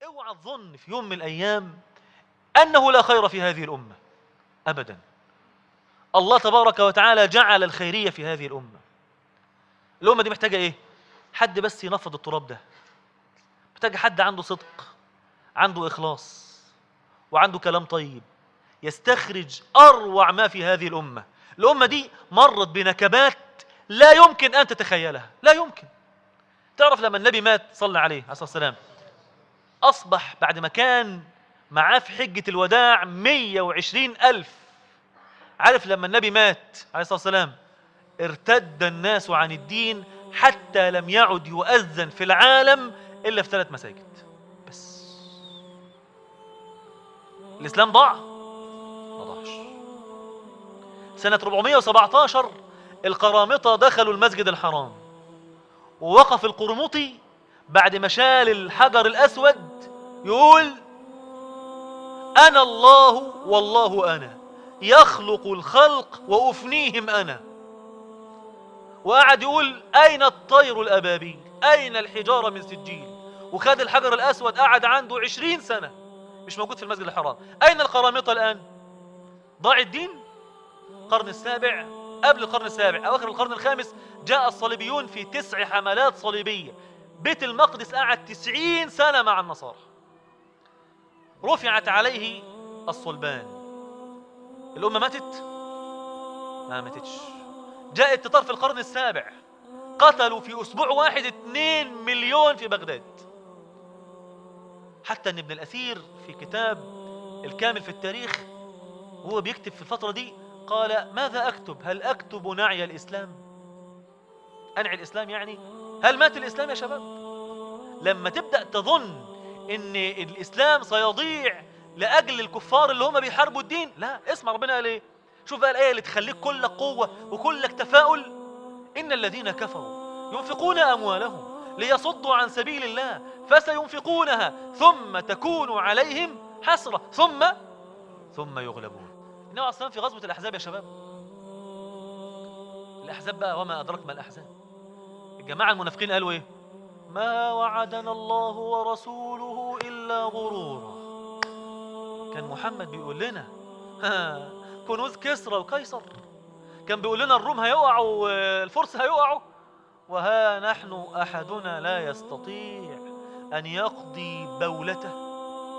اوعى تظن في يوم من الأيام أنه لا خير في هذه الأمة أبدا الله تبارك وتعالى جعل الخيرية في هذه الأمة الأمة دي محتاجة إيه؟ حد بس ينفض التراب ده محتاجة حد عنده صدق عنده إخلاص وعنده كلام طيب يستخرج أروع ما في هذه الأمة الأمة دي مرت بنكبات لا يمكن أن تتخيلها لا يمكن تعرف لما النبي مات صلى عليه عليه الصلاة والسلام أصبح بعد ما كان معاه في حجة الوداع 120 ألف عارف لما النبي مات عليه الصلاة والسلام ارتد الناس عن الدين حتى لم يعد يؤذن في العالم إلا في ثلاث مساجد بس الإسلام ضاع ما ضاعش سنة 417 القرامطة دخلوا المسجد الحرام ووقف القرمطي بعد ما شال الحجر الأسود يقول أنا الله والله أنا يخلق الخلق وأفنيهم أنا وقعد يقول أين الطير الأبابيل أين الحجارة من سجيل وخد الحجر الأسود قعد عنده عشرين سنة مش موجود في المسجد الحرام أين القرامطة الآن ضاع الدين القرن السابع قبل القرن السابع أواخر القرن الخامس جاء الصليبيون في تسع حملات صليبية بيت المقدس قعد تسعين سنة مع النصارى رفعت عليه الصلبان الأمة ماتت ما ماتتش جاء التتار في القرن السابع قتلوا في أسبوع واحد اتنين مليون في بغداد حتى أن ابن الأثير في كتاب الكامل في التاريخ وهو بيكتب في الفترة دي قال ماذا أكتب هل أكتب نعي الإسلام أنعي الإسلام يعني هل مات الإسلام يا شباب لما تبدأ تظن ان الاسلام سيضيع لاجل الكفار اللي هم بيحاربوا الدين لا اسمع ربنا قال ايه شوف بقى الايه اللي تخليك كلك قوه وكلك تفاؤل ان الذين كفروا ينفقون اموالهم ليصدوا عن سبيل الله فسينفقونها ثم تكون عليهم حسره ثم ثم يغلبون النبي عليه الصلاه في غزوه الاحزاب يا شباب الاحزاب بقى وما ادراك ما الاحزاب الجماعه المنافقين قالوا ايه ما وعدنا الله ورسوله إلا غرورا كان محمد بيقول لنا ها كنوز كسرى وقيصر كان بيقول لنا الروم هيقعوا الفرس هيقعوا وها نحن أحدنا لا يستطيع أن يقضي بولته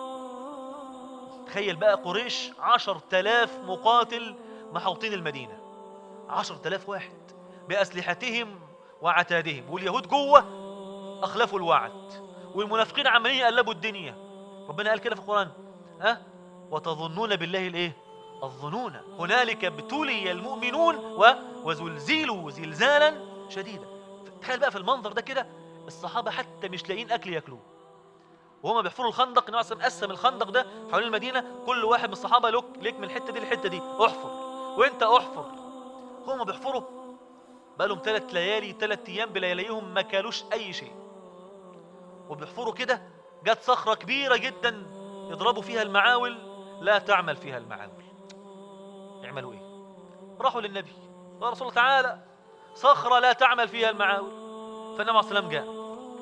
تخيل بقى قريش عشر تلاف مقاتل محوطين المدينة عشر تلاف واحد بأسلحتهم وعتادهم واليهود جوه أخلفوا الوعد والمنافقين عمالين يقلبوا الدنيا ربنا قال كده في القرآن ها وتظنون بالله الايه الظنون هنالك ابتلي المؤمنون و... وزلزلوا زلزالا شديدا تخيل بقى في المنظر ده كده الصحابة حتى مش لاقيين أكل ياكلوه وهما بيحفروا الخندق النبي عليه قسم الخندق ده حوالين المدينة كل واحد من الصحابة لك ليك من الحتة دي للحتة دي احفر وانت احفر هما بيحفروا بقالهم ثلاث ليالي ثلاث ايام بلياليهم ما كلوش اي شيء وبيحفروا كده جت صخرة كبيرة جدا يضربوا فيها المعاول لا تعمل فيها المعاول يعملوا ايه راحوا للنبي يا رسول الله تعالى صخرة لا تعمل فيها المعاول فالنبي عليه السلام جاء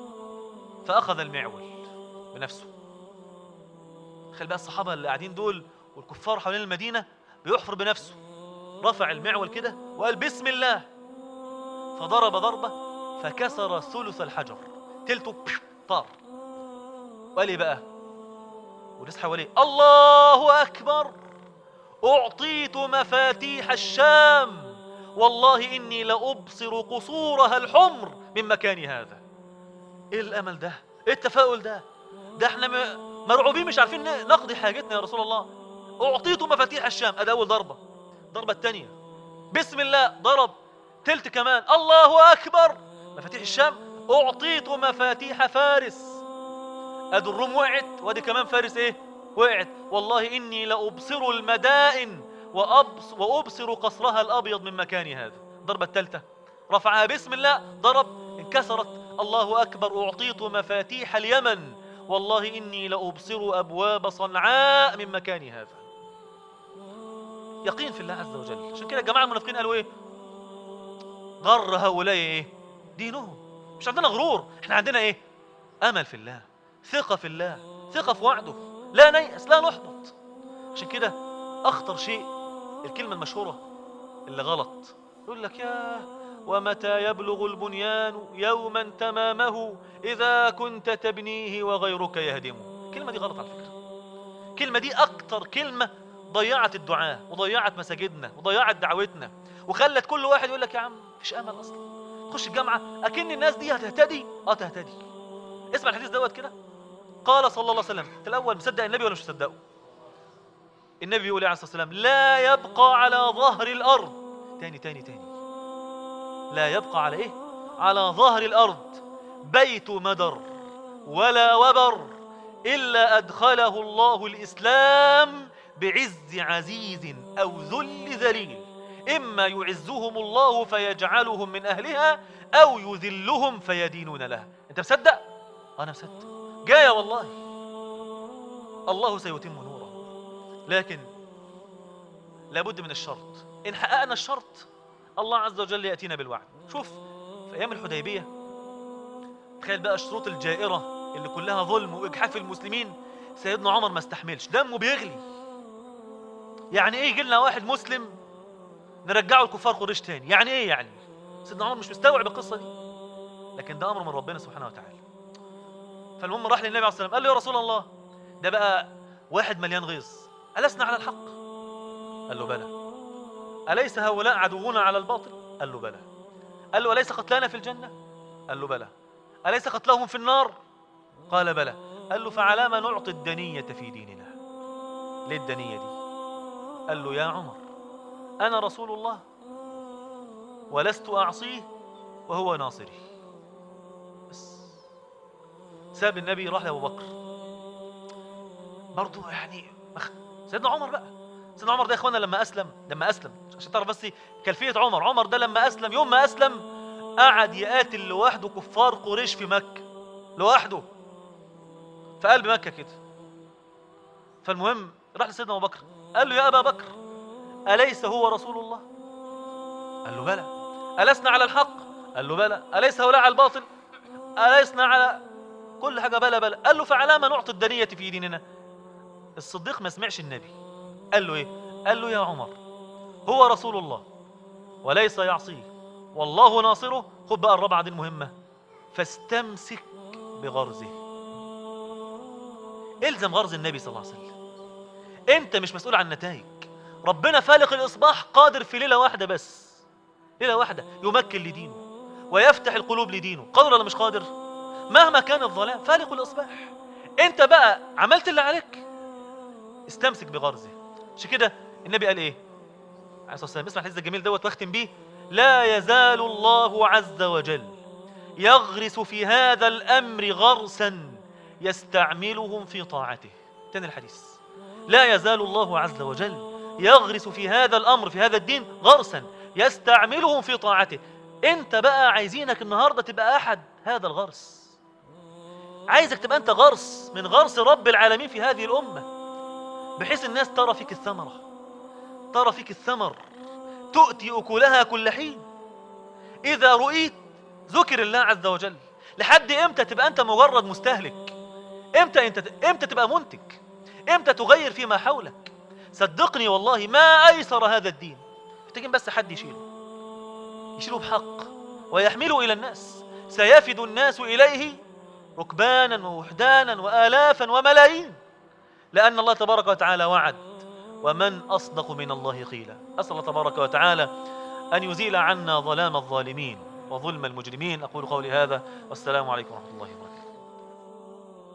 فأخذ المعول بنفسه خلي بقى الصحابة اللي قاعدين دول والكفار حوالين المدينة بيحفر بنفسه رفع المعول كده وقال بسم الله فضرب ضربة فكسر ثلث الحجر تلته طار وقال ايه بقى والناس حواليه الله اكبر اعطيت مفاتيح الشام والله اني لابصر قصورها الحمر من مكان هذا ايه الامل ده ايه التفاؤل ده ده احنا مرعوبين مش عارفين نقضي حاجتنا يا رسول الله اعطيت مفاتيح الشام ادي اول ضربه الضربه الثانيه بسم الله ضرب تلت كمان الله اكبر مفاتيح الشام اعطيت مفاتيح فارس ادي الروم وقعت وادي كمان فارس ايه وقعت والله اني لابصر المدائن وأبص وابصر قصرها الابيض من مكان هذا الضربه الثالثه رفعها بسم الله ضرب انكسرت الله اكبر اعطيت مفاتيح اليمن والله اني لابصر ابواب صنعاء من مكان هذا يقين في الله عز وجل عشان كده الجماعه المنافقين قالوا ايه غر هؤلاء ايه دينهم مش عندنا غرور احنا عندنا ايه امل في الله ثقة في الله ثقة في وعده لا نيأس لا نحبط عشان كده أخطر شيء الكلمة المشهورة اللي غلط يقول لك يا ومتى يبلغ البنيان يوما تمامه إذا كنت تبنيه وغيرك يهدمه الكلمة دي غلط على فكرة الكلمة دي أكتر كلمة ضيعت الدعاء وضيعت مساجدنا وضيعت دعوتنا وخلت كل واحد يقول لك يا عم مفيش أمل أصلا تخش الجامعة أكن الناس دي هتهتدي اه تهتدي اسمع الحديث دوت كده قال صلى الله عليه وسلم انت الاول مصدق النبي ولا مش مصدقه النبي يقول عليه الصلاه والسلام لا يبقى على ظهر الارض تاني تاني تاني لا يبقى على ايه على ظهر الارض بيت مدر ولا وبر الا ادخله الله الاسلام بعز عزيز او ذل ذليل اما يعزهم الله فيجعلهم من اهلها او يذلهم فيدينون لها انت مصدق انا مصدق جايه والله الله سيتم نوره لكن لابد من الشرط ان حققنا الشرط الله عز وجل ياتينا بالوعد شوف في ايام الحديبيه تخيل بقى الشروط الجائره اللي كلها ظلم واجحاف المسلمين سيدنا عمر ما استحملش دمه بيغلي يعني ايه يجي لنا واحد مسلم نرجعه الكفار قريش تاني يعني ايه يعني سيدنا عمر مش مستوعب القصه دي لكن ده امر من ربنا سبحانه وتعالى فالمهم راح للنبي عليه الصلاه والسلام قال له يا رسول الله ده بقى واحد مليان غيظ ألسنا على الحق قال له بلى أليس هؤلاء عدونا على الباطل قال له بلى قال له أليس قتلانا في الجنة قال له بلى أليس قتلهم في النار قال بلى قال له فعلى ما نعطي الدنية في ديننا ليه الدنية دي قال له يا عمر أنا رسول الله ولست أعصيه وهو ناصري بس ساب النبي راح لأبو بكر برضه يعني مخ... سيدنا عمر بقى سيدنا عمر ده يا اخوانا لما اسلم لما اسلم عشان تعرف بس كلفيه عمر عمر ده لما اسلم يوم ما اسلم قعد يقاتل لوحده كفار قريش في مكه لوحده في قلب مكه كده فالمهم راح لسيدنا ابو بكر قال له يا ابا بكر اليس هو رسول الله قال له بلى ألسنا على الحق قال له بلى أليس هؤلاء على الباطل أليسنا على كل حاجة بلى بلى قال له فعلى ما نعطي الدنية في ديننا الصديق ما سمعش النبي قال له ايه قال له يا عمر هو رسول الله وليس يعصيه والله ناصره خد بقى الرابعة دي المهمة فاستمسك بغرزه الزم غرز النبي صلى الله عليه وسلم انت مش مسؤول عن النتائج ربنا فالق الاصباح قادر في ليله واحده بس ليله واحده يمكن لدينه ويفتح القلوب لدينه قادر ولا مش قادر مهما كان الظلام فالق الاصباح انت بقى عملت اللي عليك استمسك بغرزه عشان كده النبي قال ايه عليه الصلاه والسلام اسمع الحديث الجميل دوت واختم بيه لا يزال الله عز وجل يغرس في هذا الامر غرسا يستعملهم في طاعته تاني الحديث لا يزال الله عز وجل يغرس في هذا الامر في هذا الدين غرسا يستعملهم في طاعته انت بقى عايزينك النهارده تبقى احد هذا الغرس عايزك تبقى انت غرس من غرس رب العالمين في هذه الامه بحيث الناس ترى فيك الثمره ترى فيك الثمر تؤتي اكلها كل حين اذا رؤيت ذكر الله عز وجل لحد امتى تبقى انت مجرد مستهلك امتى انت امتى تبقى منتج امتى تغير فيما حولك صدقني والله ما ايسر هذا الدين محتاجين بس حد يشيله يشيله بحق ويحمله الى الناس سيفد الناس اليه ركبانا ووحدانا والافا وملايين لان الله تبارك وتعالى وعد ومن اصدق من الله قيلا اسال الله تبارك وتعالى ان يزيل عنا ظلام الظالمين وظلم المجرمين اقول قولي هذا والسلام عليكم ورحمه الله وبركاته